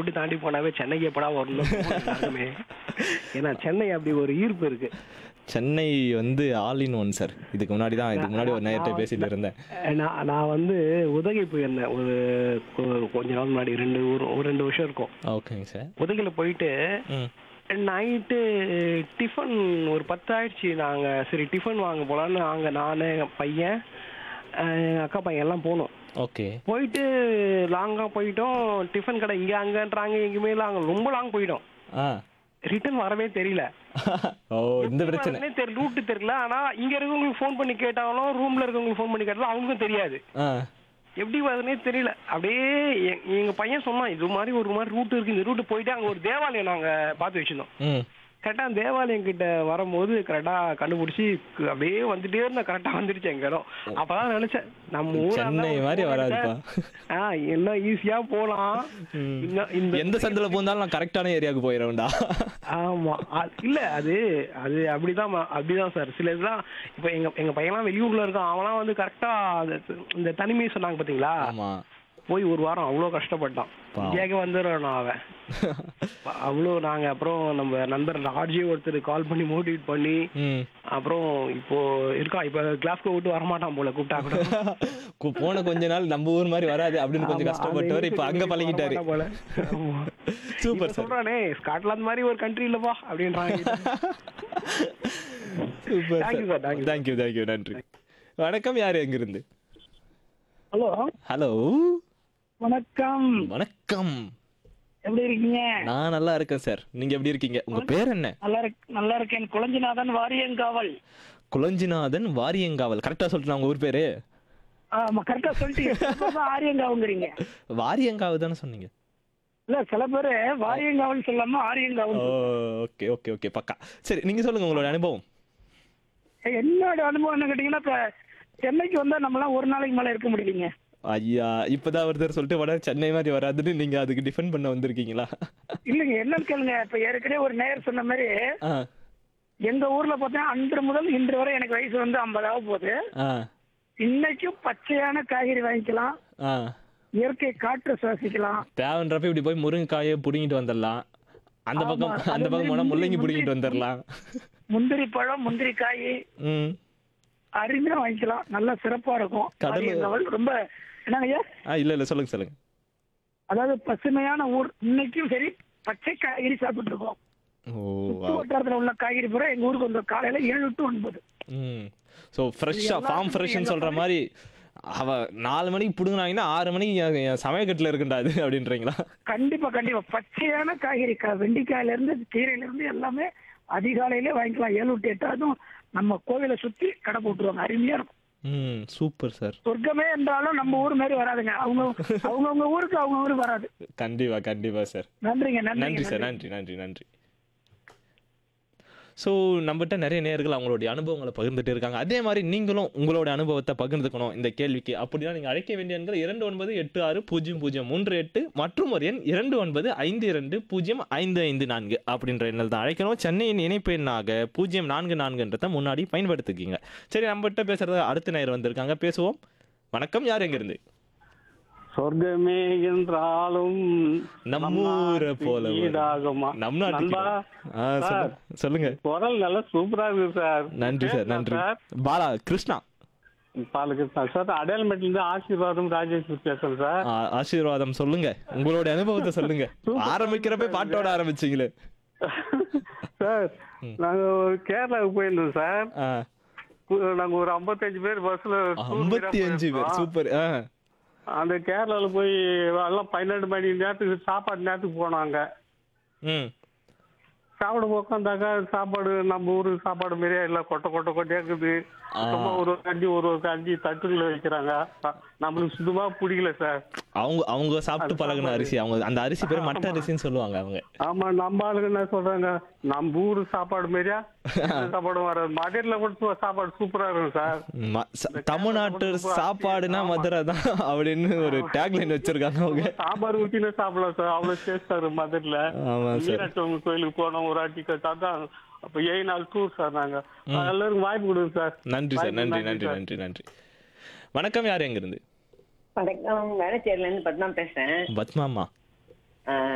ஈரோடு தாண்டி போனாவே சென்னைக்கு எப்படா வரணும் எல்லாருக்குமே ஏன்னா சென்னை அப்படி ஒரு ஈர்ப்பு இருக்கு சென்னை வந்து ஆல் இன் ஒன் சார் இதுக்கு முன்னாடி தான் இதுக்கு முன்னாடி ஒரு நேரத்தை பேசிட்டு இருந்தேன் அஹ் நான் நான் வந்து உதகை போயிருந்தேன் ஒரு கொ- கொஞ்ச நாள் முன்னாடி ரெண்டு ஒரு ஒரு ரெண்டு வருஷம் இருக்கும் ஓகேங்க சார் உதகையில போயிட்டு ம் நைட்டு டிஃபன் ஒரு பத்து ஆயிடுச்சு நாங்க சரி டிஃபன் வாங்க போலான்னு நாங்க நானு எங்க பையன் அஹ் எங்க அக்கா பையன் எல்லாம் போனோம் ஓகே போயிட்டு லாங்கா போயிட்டோம் டிஃபன் கடை இங்க அங்கன்றாங்க எங்கேயுமே லாங் ரொம்ப லாங் போயிட்டோம் ஆ ரிட்டர்ன் வரவே தெரியல ஓ இந்த பிரச்சனை வரவே தெரியல ரூட் தெரியல ஆனா இங்க இருக்கவங்களுக்கு ஃபோன் பண்ணி கேட்டாலும் ரூம்ல இருக்கவங்களுக்கு ஃபோன் பண்ணி கேட்டாலும் அவங்களுக்கும் தெரியாது ஆ எப்படி வருதுன்னே தெரியல அப்படியே எ- எங்க பையன் சொன்னான் இது மாதிரி ஒரு மாதிரி ரூட் இருக்கு இந்த ரூட் போயிட்டு அங்க ஒரு தேவாலயம் நாங்க பார்த்து வச்சிருந்தோம் ம் கரெக்டா அந்த தேவாலயம் கிட்ட வரும்போது கரெக்டா கண்டுபிடிச்சி கு- அப்படியே வந்துட்டே இருந்த கரெக்டா வந்துருச்சு எங்க இடம் அப்பதான் நினைச்சேன் நம்ம ஊரா இருந்தா சென்னை ஒரு மாதிரி phone வராதுப்பா. எடுத்தா, ஆ எல்லாம் ஈஸியா போலாம் ம். இன்னும் இந்த எந்த சந்தில போந்தாலும் நான் கரெக்டான ஏரியாவுக்கு போயிடுவேன்டா ஆமா அ- இல்ல அது அது அப்படிதான் ம- அப்படிதான் சார் சில இதெல்லாம் இப்ப எங்க எங்க பையன்லாம் வெளியூர்ல இருக்கான் அவன்லாம் வந்து கரெக்டா இந்த தனிமையை சொன்னாங்க பாத்தீங்களா ஆமா போய் ஒரு வாரம் அவ்வளோ கஷ்டப்பட்டான் பாவம். கேட்க வந்துடுறான் அவன் அவ்வளோ நாங்க அப்புறம் நம்ம நண்பர் ஆர்ஜி ஒருத்தர் கால் பண்ணி மோட்டிவேட் பண்ணி ம் அப்புறம் இப்போ இருக்கான் இப்ப கிளாஸ்க்கு விட்டு வரமாட்டான் போல கூப்பிட்டா கூட கு- போன கொஞ்ச நாள் நம்ம ஊர் மாதிரி வராது அப்படின்னு கொஞ்சம் ஆமா, கஷ்டப்பட்டவர் அந்த இப்ப அங்க இதுக்கு பழகிட்டாரு வரமாட்டான் போல ஆமா. சூப்பர் இப்ப சார் சொல்றானே ஸ்காட்லாந்து மாதிரி ஒரு கண்ட்ரி இல்லப்பா அப்படின்றாங்க super Thank you sir, thank you. Thank you thank you நன்றி வணக்கம் யார் எங்கிருந்து ஹலோ ஹலோ வணக்கம் வணக்கம் எப்படி இருக்கீங்க நான் நல்லா இருக்கேன் சார் நீங்க எப்படி இருக்கீங்க உங்க பேர் என்ன நல்லா இருக் நல்லா இருக்கேன் குளஞ்சிநாதன் வாரியங்காவல் குளஞ்சிநாதன் வாரியங்காவல் கரெக்டா சொல்லிட்டு உங்க ஊர் பேரு ஆமா கரெக்டா சொல்லிட்டீங்க ஆரியங்காவுங்கிறீங்க வாரியங்காவு தானே சொன்னீங்க இல்ல சில பேரு வாரியங்காவல் சொல்லாம ஆரியங்காவல் ஓ ஓகே ஓகே ஓகே பக்கா சரி நீங்க சொல்லுங்க உங்களோட அனுபவம் என்னோட அனுபவம் என்ன கேட்டீங்கன்னா இப்ப சென்னைக்கு வந்தா நம்மலாம் ஒரு நாளைக்கு மேல இருக்க முடியலீங்க ஐயா இப்பதான் ஒருத்தர் சொல்லிட்டு வட சென்னை மாதிரி வராதுன்னு நீங்க அதுக்கு டிஃபெண்ட் பண்ண வந்திருக்கீங்களா இல்லைங்க என்னன்னு கேளுங்க இப்ப ஏற்கனவே ஒரு நேயர் சொன்ன மாதிரி ஆ எங்க ஊர்ல பார்த்தா அன்று முதல் இன்று வரை எனக்கு வயசு வந்து ஐம்பதாவது போகுது ஆ இன்னைக்கும் பச்சையான காய்கறி வாங்கிக்கலாம் ஆ இயற்கை காற்று சுவாசிக்கலாம் தேவைன்றப்ப இப்படி போய் முருங்கைக்காயை புடுங்கிட்டு வந்துடலாம் அந்த ஆமா, பக்கம் அதே அந்த பக்கம் மாதிரி போனா முள்ளங்கி முந்திரி- புடுங்கிட்டு வந்துடலாம் முந்திரி பழம் முந்திரி காய் ம் அருமையா வாங்கிக்கலாம் நல்ல சிறப்பா இருக்கும் கடலு- ஆரியங்காவல் ரொம்ப என்னங்க ஐயா ஆ இல்ல இல்ல சொல்லுங்க சொல்லுங்க அதாவது பசுமையான ஊர் இன்னைக்கும் சரி பச்சை காய்கறி சாப்பிட்டு இருக்கோம் ஓ சுத்து வட்டாரத்துல உள்ள காய்கறி பூரா எங்க ஊருக்கு வந்து காலையில ஏழு டு ஒன்பது ம் ஸோ ஃப்ரெஷ்ஷாக எல்லா ஃபார்ம் சுத்தி ஃப்ரெஷ்னு எல்லா சொல்ற மாதிரி அவ நாலு மணிக்கு பிடுங்கினாங்கன்னா ஆறு மணிக்கு என் என் சமயக்கட்டில் இருக்குண்டா அது அப்படின்றீங்களா கண்டிப்பா கண்டிப்பா பச்சையான காய்கறி கா- வெண்டைக்காயில இருந்து கீரையில இருந்து எல்லாமே அதிகாலையிலே வாங்கிக்கலாம் ஏழு டு எட்டு அதுவும் நம்ம கோவிலை சுத்தி கடை போட்டுருவாங்க அருமையா இருக்கும் ம் சூப்பர் சார் சொர்க்கமே என்றாலும் நம்ம ஊர் மாதிரி வராதுங்க அவங்க அவங்கவுங்க ஊருக்கு அவங்க ஊருக்கு வராது கண்டிப்பா கண்டிப்பா சார் நன்றிங்க நன்றி நன்றிங்க சார் நன்றி நன்றி நன்றி ஸோ நம்மகிட்ட நிறைய நேர்கள் அவங்களுடைய அனுபவங்களை பகிர்ந்துட்டு இருக்காங்க அதே மாதிரி நீங்களும் உங்களோட அனுபவத்தை பகிர்ந்துக்கணும் இந்த கேள்விக்கு அப்படின்னா நீங்கள் அழைக்க வேண்டிய எண்கள் இரண்டு ஒன்பது எட்டு ஆறு பூஜ்ஜியம் பூஜ்ஜியம் மூன்று எட்டு மற்றும் ஒரு எண் இரண்டு ஒன்பது ஐந்து இரண்டு பூஜ்ஜியம் ஐந்து ஐந்து நான்கு அப்படின்ற எண்ணில் தான் அழைக்கணும் சென்னையின் இணைப்பு எண்ணாக பூஜ்ஜியம் நான்கு நான்குன்றதை முன்னாடி பயன்படுத்திக்கிங்க சரி நம்மகிட்ட பேசுறது அடுத்த நேரம் வந்திருக்காங்க பேசுவோம் வணக்கம் யார் எங்கிருந்து சொர்க்கமே என்றாலும் நம்மூரை போல ஒரு- ஈடாகுமா நம் நாட்டுக்கு நண்பா, ஆ, சொல்லுங்க சொல்லுங்க குரல் நல்லா சூப்பரா இருக்கு சார் நன்றி சார் நன்றி பாலா கிருஷ்ணா பாலுக்கு சார் சார் அடையாளமேட்டில இருந்து ஆசீர்வாதம் ராஜேஷ் பேசுறேன் சார் ஆ, ஆசீர்வாதம் சொல்லுங்க உங்களுடைய அனுபவத்தை சொல்லுங்க ஆரம்பிக்கிறப்ப பாட்டோட ஆரம்பிச்சீங்களே சார் நாங்க ஒரு கேரளாவுக்கு போயிருந்தோம் சார் ஆ, கு- நாங்க ஒரு ஐம்பத்தஞ்சு பேர் பஸ்ல ஐம்பத்தி அஞ்சு பேர் சூப்பர் ஆ, அந்த கேரளால போய் எல்லாம் பன்னெண்டு மணி நேரத்துக்கு சாப்பாடு நேரத்துக்கு போனாங்க ம் சாப்பிட உட்காந்தாக்கா சாப்பாடு நம்ம ஊரு சாப்பாடு மாதிரியே இல்ல கொட்டை கொட்டை கொட்டையா இருக்குது ஆ. சும்மா ஒரு ஒரு கஞ்சி ஒரு ஒரு கஞ்சி தட்டுல வைக்கிறாங்க ந- நம்மளுக்கு சுத்தமா பிடிக்கல சார் அவங்க அவங்க சாப்பிட்டு பழகுன அரிசி அவங்க அந்த அரிசி பேர் மட்ட அரிசின்னு சொல்லுவாங்க அவங்க ஆமா நம்ம ஆளுங்க என்ன சொல்றாங்க நம்ம ஊரு சாப்பாடு மாதிரியா இந்த சாப்பாடு வராது மதுரையில கூட சு- சாப்பாடு சூப்பரா இருக்கும் சார் ம- ச- தமிழ்நாட்டு சாப்பாடுனா மதுரை தான் அப்படின்னு ஒரு டேக்லைன் வச்சிருக்காங்க அவங்க சாம்பார் ஊத்தினே சாப்பிடலாம் சார் அவ்வளவு டேஸ்டா இருக்கும் மதுரையில ஆமா சார் மீனாட்சி அம்மன் கோயிலுக்கு போனோம் ஒரு வாட்டி அதான் அப்ப ஏழு நாள் டூர் சார் நாங்க எல்லாருக்கும் வாய்ப்பு கொடுங்க சார் நன்றி சார் வாய்ப்பு நன்றி நன்றி சார். நன்றி நன்றி வணக்கம் யார் எங்கிருந்து வணக்கம் வேளச்சேரில இருந்து பத்மா பேசுறேன் பத்மாமா ஆஹ்